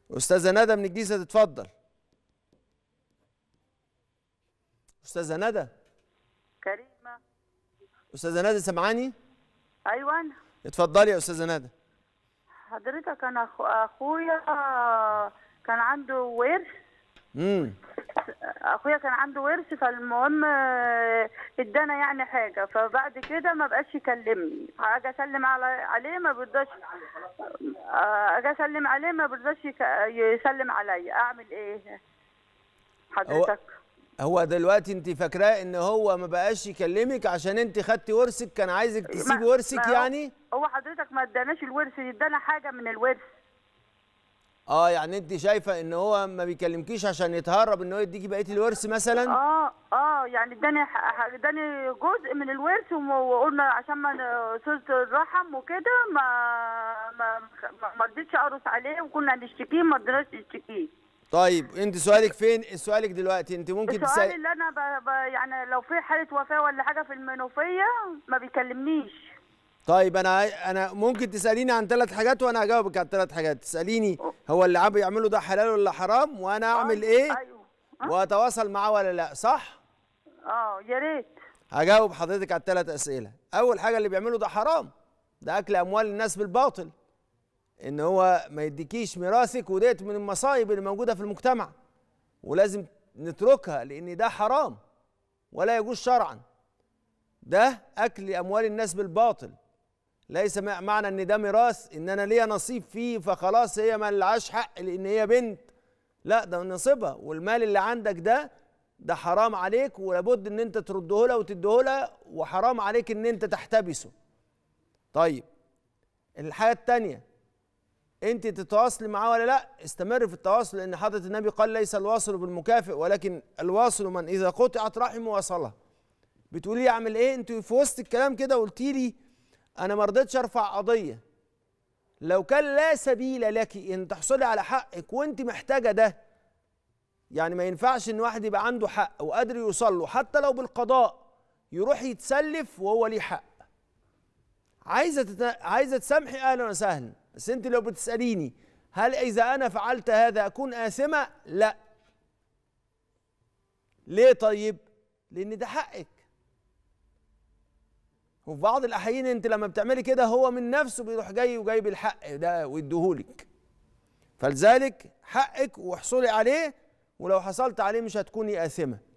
استاذه ندى من الجيزه تتفضل استاذه ندى كريمة استاذه ندى سمعاني أيوة اتفضلي يا استاذه ندى حضرتك أنا أخو... أخويا كان عنده ورث امم أخويا كان عنده ورث فالمهم آه، ادانا يعني حاجة فبعد كده ما بقاش يكلمني أجي أسلم على... عليه ما بيرضاش آه، أجي أسلم عليه ما بيرضاش يك... يسلم عليا أعمل إيه حضرتك هو دلوقتي انت فاكراه ان هو ما بقاش يكلمك عشان انت خدتي ورثك كان عايزك تسيبي ما- ورثك ما هو- يعني هو حضرتك ما اداناش الورث ادانا حاجة من الورث اه يعني انت شايفه ان هو ما بيكلمكيش عشان يتهرب ان هو يديكي بقيه الورث مثلا اه اه يعني اداني ح- ح- اداني جزء من الورث وم- وقلنا عشان ما ن- صلة الرحم وكده ما ما ما- ما رضيتش ارقص عليه وكنا هنشتكيه ما رضيناش نشتكيه طيب انت سؤالك فين سؤالك دلوقتي انت ممكن السؤال تسأل اللي انا ب... ب... يعني لو في حالة وفاة ولا حاجة في المنوفية ما بيكلمنيش طيب انا عاي- انا ممكن تساليني عن ثلاث حاجات وانا هجاوبك على ثلاث حاجات تساليني هو اللي عم يعمله ده حلال ولا حرام وانا اعمل ايه ايوه واتواصل معاه ولا لا صح اه يا ريت هجاوب حضرتك على الثلاث اسئله اول حاجه اللي بيعمله ده حرام ده اكل اموال الناس بالباطل ان هو ما يديكيش ميراثك وديت من المصايب اللي موجوده في المجتمع ولازم نتركها لان ده حرام ولا يجوز شرعا ده اكل اموال الناس بالباطل ليس مع- معنى ان ده ميراث ان انا ليا نصيب فيه فخلاص هي ما لهاش حق لان هي بنت لا ده نصيبها والمال اللي عندك ده ده حرام عليك ولابد ان انت ترده لها وتديه لها وحرام عليك ان انت تحتبسه طيب الحاجه الثانيه انت تتواصلي معاه ولا لا استمر في التواصل لان حضره النبي قال ليس الواصل بالمكافئ ولكن الواصل من اذا قطعت رحمه وصلها بتقولي لي اعمل ايه انت في وسط الكلام كده قلتي لي انا ما رضيتش ارفع قضيه لو كان لا سبيل لك ان تحصلي على حقك وانت محتاجه ده يعني ما ينفعش ان واحد يبقى عنده حق وقادر يوصل له حتى لو بالقضاء يروح يتسلف وهو ليه حق عايزه تت... عايزه تسامحي اهلا وسهلا بس انت لو بتساليني هل اذا انا فعلت هذا اكون اثمه لا ليه طيب لان ده حقك وفي بعض الاحيان انت لما بتعملي كده هو من نفسه بيروح جاي وجايب الحق ده ويديهولك فلذلك حقك واحصلي عليه ولو حصلت عليه مش هتكوني آثمة